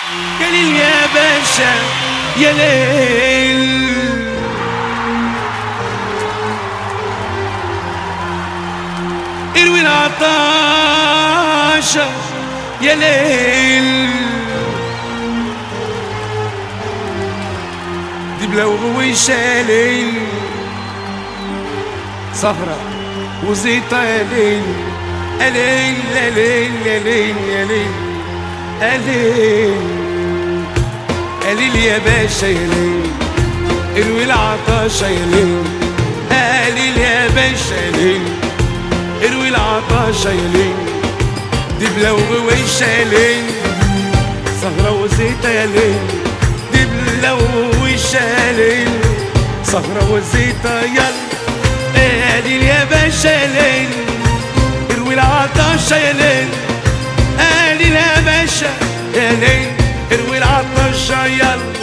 يا ليل يا باشا يا ليل اروي العطاشة يا ليل دي بلوغ وشاليل سهرة وزيطة يا ليل يا ليل يا ليل يا ليل يا ليل يا ليل يا ليل يا باشا يا ليل اروي العطاشة يا ليل يا ليل يا باشا يا ليل اروي العطاشة يا ليل دي بلوغ وشة يا ليل سهرة وزيطة يا ليل دي بلوغ وشة يا ليل سهرة وزيطة يلا يا ليل يا باشا يا ليل اروي العطاشة يا ليل يا ليل يا باشا يا ليل اروي العطاشة يلا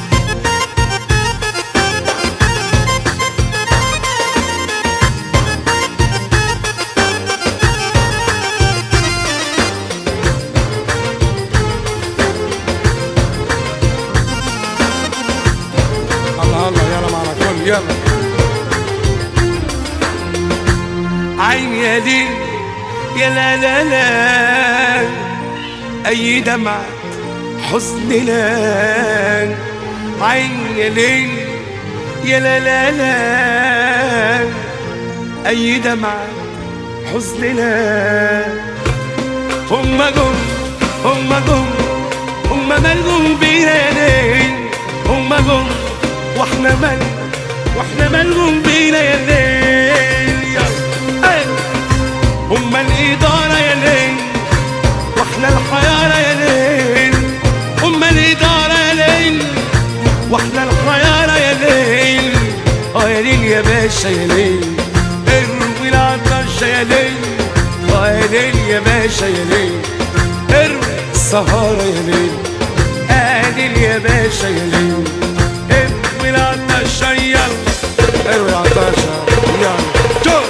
الله الله يلا معنا كل يلا عين يا ليل يا لا لا لا أي دمعة حزن لا عين يا ليل يا لا لا لا أي دمعة حزن لا هم جم هم جم هم مالهم بينا يا ليل هم جم واحنا مال واحنا مالهم بينا يا ليل يلا أي. هم الإدارة يا ليل واحنا الحيارة يا ليل هم الإدارة يا ليل واحنا الحيارة يا ليل اه يا ليل يا باشا يا ليل اروي العطشة يا ليل اه يا ليل يا باشا يا ليل اروي السهارة يا ليل اه ليل يا باشا يا ليل اروي العطشة يلا اروي العطشة يلا جو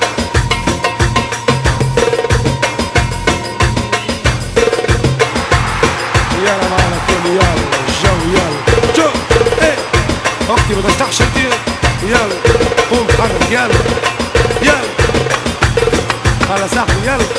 يلا معنا كل يلا الجو يلا جو ايه اختي ما تفتحش كتير يلا قوم اتحرك يلا يلا على صاحبي يلا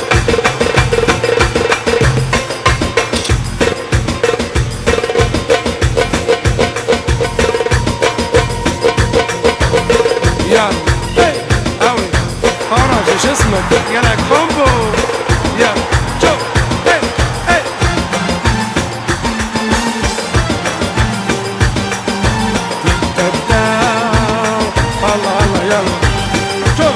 يلا ايه قوي فرج ايش اسمك يلا كومبو يلا جو ايه ايه تبدا الله الله يلا شوف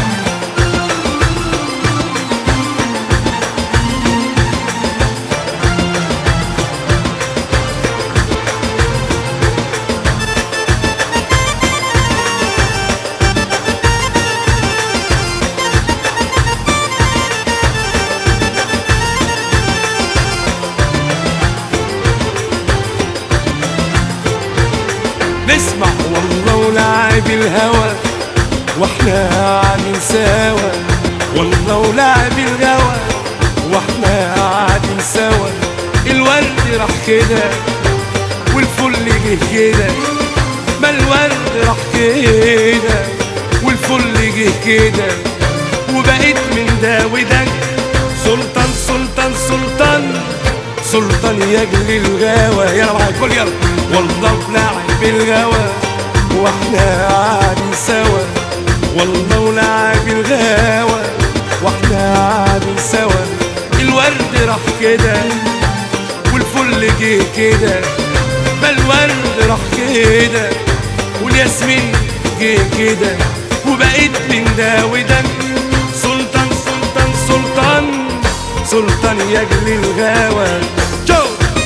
نسمع والله ولعب الهوى واحنا قاعدين سوا والله ولعب الهوى واحنا قاعدين سوا الورد راح كده والفل جه كده ما الورد راح كده والفل جه كده وبقيت من ده وده سلطان سلطان سلطان سلطان يجلي الغاوى يلا معايا الكل يلا والله لاعب الغاوى واحنا قاعدين سوا والله لاعب الغاوى واحنا قاعدين سوا الورد راح كده والفل جه كده ما الورد راح كده والياسمين جه كده وبقيت من ده وده سلطان سلطان سلطان سلطان يجلي الغاوى جو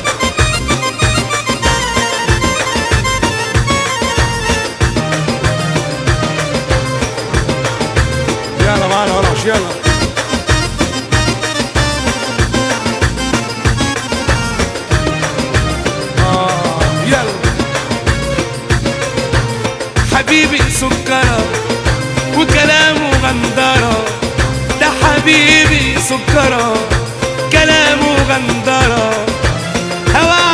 يلا معانا ورش يلا آه يلا حبيبي سكرة وكلامه غندرة ده حبيبي سكرة كلامه غندرة هوا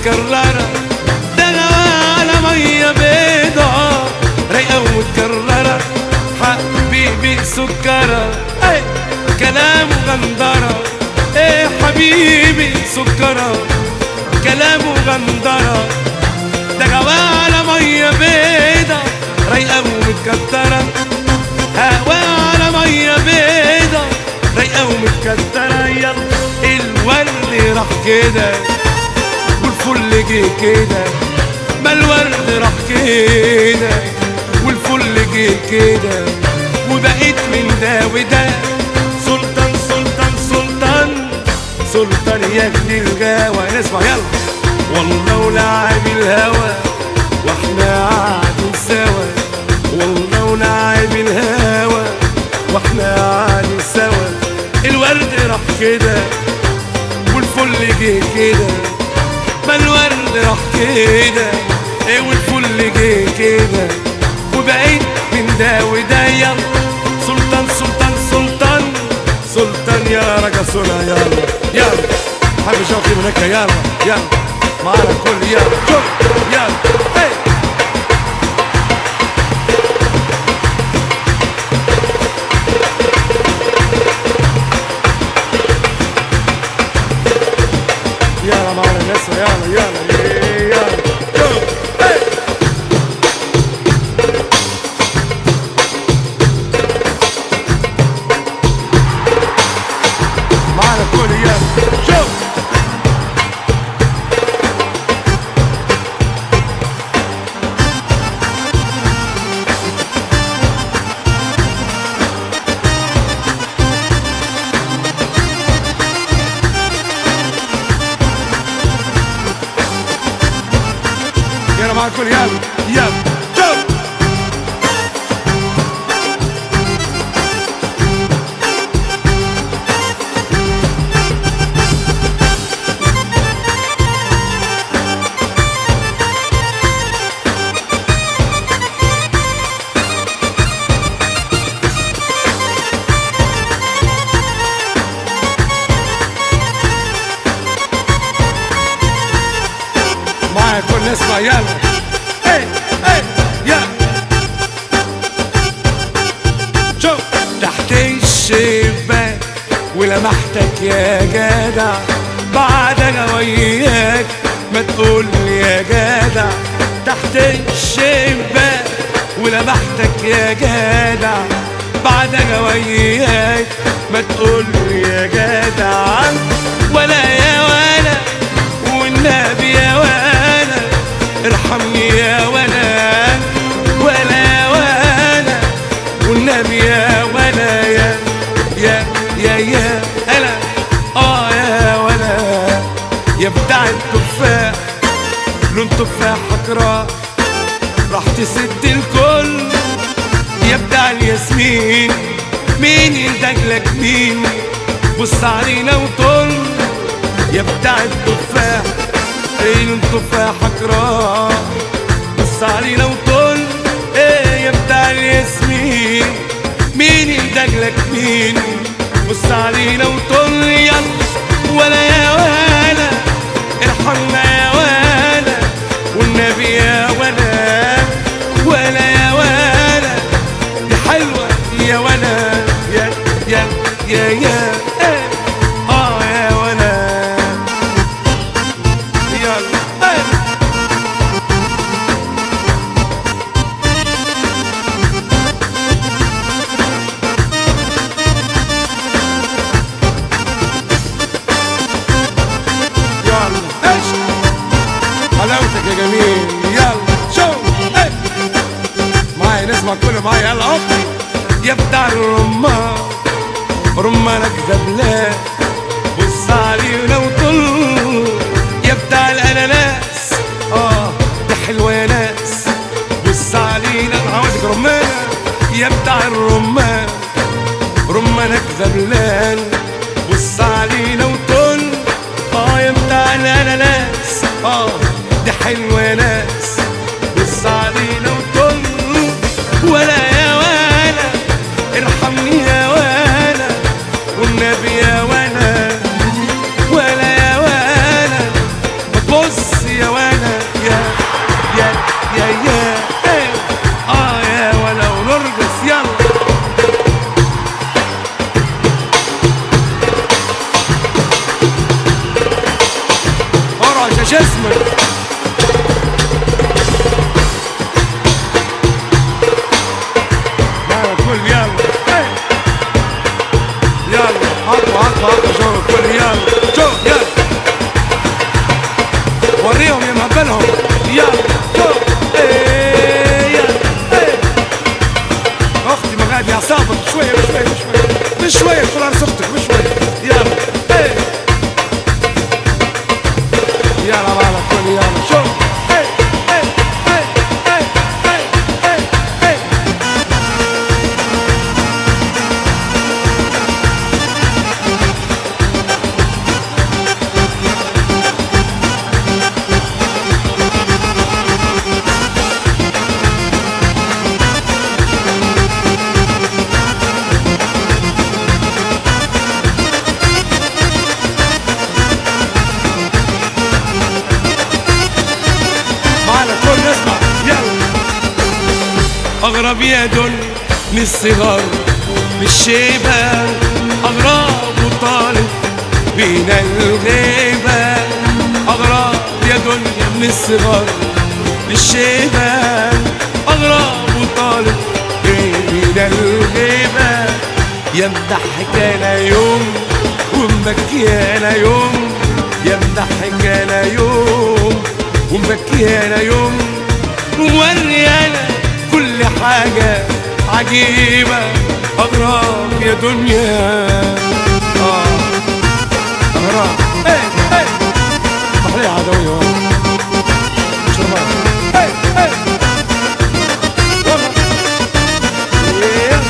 ومتكررة دغوا على مية بيضة رايقة ومتكررة حبيبي سكرة اي كلامه غندرة ايه حبيبي سكرة كلامه غندرة دغوا على مية بيضة رايقة ومتكترة هوا على مية بيضة رايقة ومتكترة يلا الورد راح كده والفل جه كده ما الورد راح كده والفل جه كده وبقيت من ده وده سلطان سلطان سلطان سلطان يهدي الغاوى نسمع يلا والله ولعب الهوى واحنا قاعدين سوا والله ولعب الهوى واحنا قاعدين سوا الورد راح كده والفل جه كده ما الورد راح كده ايه والفل جه كده وبقيت من ده وده يلا سلطان سلطان سلطان سلطان يا رجا سونا يلا يلا حبيبي شوقي منك يلا يلا معانا كل يلا شوف يلا ايه يلا معانا الناس يلا يلا إيه، يلا شوف ايه معانا كل يلا شوف يلا معانا كل يلا يلا شوف معايا كل نسمع يلا ايه ايه يلا شوف تحت الشباك ولمحتك يا جدع بعد انا وياك ما تقول يا جدع تحت الشباك ولمحتك يا جدع بعد انا وياك ما تقول يا جدع ولا يا ولا والنبي يا ولا ارحمني يا ولا ولا يا ولا والنبي يا ولا يا يا يا يا هلا اه يا ولا يا بتاع التفاح لون تفاحك راح راح تسد الكل يا بتاع الياسمين مين يدجلك مين بص علينا وطل يا بتاع التفاح عين تفاحك راح بص علينا وطل ايه يا بتاع الياسمين مين يدجلك مين بص علينا وطل يلا ولا يا ولا ارحمنا يا ولا والنبي يا ولا ولا يا ولا دي حلوة يا ولا يا يا يا يا إيه. اه يا ولا يلا إيه. يلا ايش حلاوتك يا جميل يلا شو ايه معايا نسمع كله معايا يلا هوب يا بتاع الرمان رمانك دبلان بص علينا وطل يا بتاع الاناناس اه ده حلوه يا ناس بص علينا انا عاوزك رمان يا بتاع الرمان رمانك دبلان بص علينا وطل اه يا بتاع الاناناس اه دي حلوه يا ناس بص علينا وطل ولا يا ولا ارحمني يا ولا والنبي يا ولا ولا يا ولا ما تبص يا جسمك يلا كل يلا إيه. يلا عطوا عطوا عطوا شوف كل يلا شوف يلا وريهم يا مهبلهم يلا شوف إيه يلا إيه. اختي مغادي اعصابك شويه بشويه بشويه بشويه طلع اختك بشويه يلا إيه. يلا مالك كل يلا شوف إيه. إيه. إيه. إيه. إيه. إيه. إيه. معنا كل نسمع يلا أغرب يد من الصغر بالشيبة أغراب وطالب بين الغيبة أغراب يد من الصغر بالشيبة أغراب وطالب بين الغيبة يمدحك أنا يوم ومبكي أنا يوم يمدحك أنا يوم ومبكي أنا يوم ووري أنا كل حاجة عجيبة أغراب يا دنيا آه أغراب إيه إيه تحليه عدوية شربان إيه إيه والله. إيه.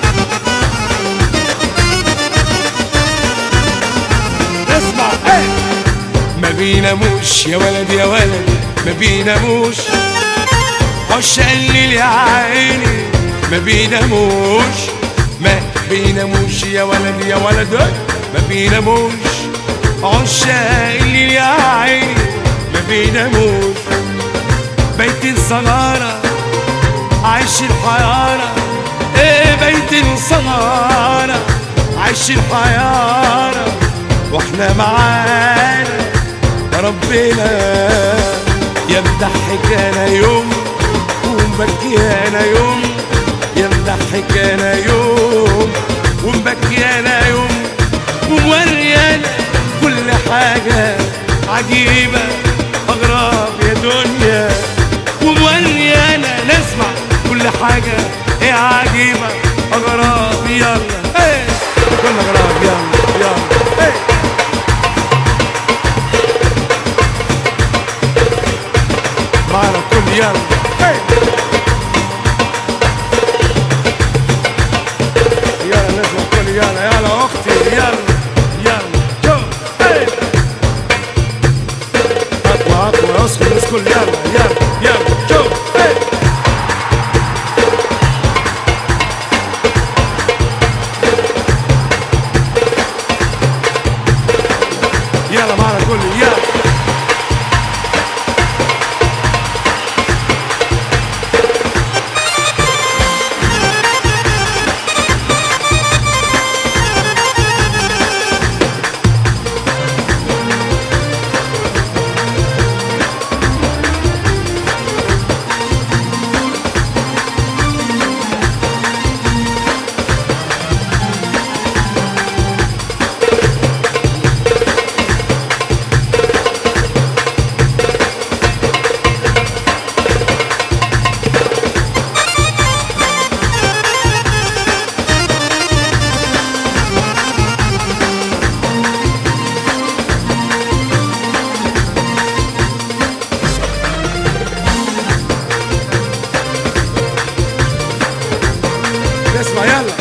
اسمع ايه ما بيناموش يا ولد يا ولد ما بيناموش عش قليل يا عيني ما بيناموش ما بيناموش يا ولد يا ولد إيه؟ ما بيناموش عش قليل يا عيني ما بيناموش بيت الصغارة عايش الحيارة ايه بيت الصغارة عايش الحيارة واحنا معانا ربنا يمدحك انا يوم ومبكي انا يوم يمدحك انا يوم ومبكي انا يوم وموري انا كل حاجة عجيبة اغراب يا دنيا وموري انا نسمع كل حاجة ايه عجيبة اغراب يلا ايه كل اغراب يلا يلا ايه معنا كل يلا ايه يلا نسمع كل يلا يلا اختي يلا يلا جو ايه اطلع اطلع اصحي الناس كل يلا يلا يلا جو ايه يلا معنا كل يلا اسمع يلا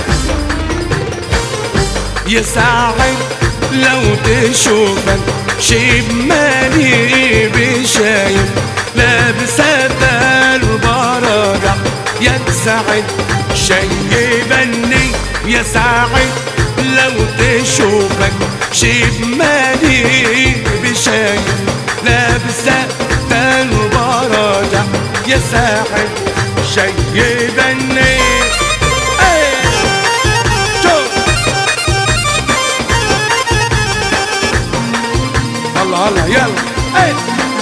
يا ساعد لو تشوفك شيب مالي بشايب لابس البرجع يا ساعد شيبني يا ساعد لو تشوفك شيب مالي بشايب لابس البرجع يا ساعد شيبني إيه. شوف الله الله يلا ايه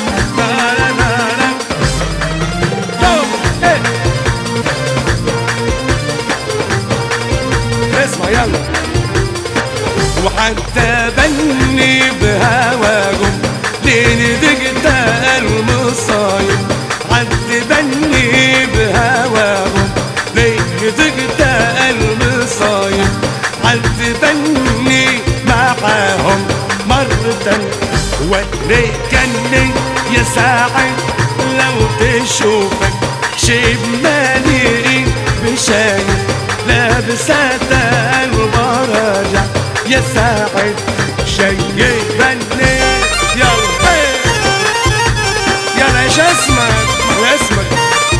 وحتى بني بهواهم ليل دقت المصايب حتى بني بهواهم ليل دقت المصايب حتى بني معاهم مرة وريكني يا ساعد لو تشوفك شي بمالي بشايف لابسة البراجع يا ساعد شيبني يلا يلا ايش اسمك ما اسمك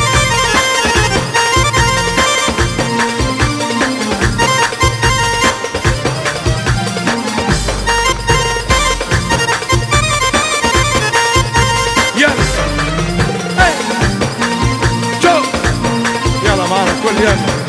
يلا هاي. جو يلا معنا كل يلا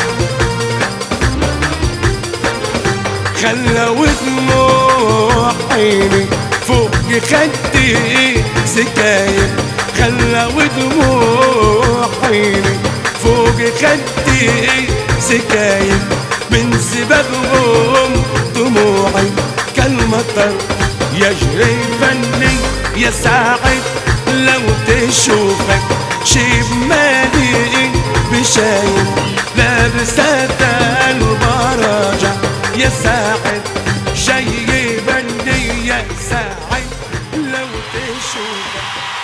خلوا دموع عيني فوق خدي سكاير خلوا دموع عيني فوق خدي سكاير من سببهم دموعي كالمطر يجري فني يا ساعد لو تشوفك شي بمالي بشايف لابسة البراجع يا ساعد شي بني يا ساعد لو تشوفك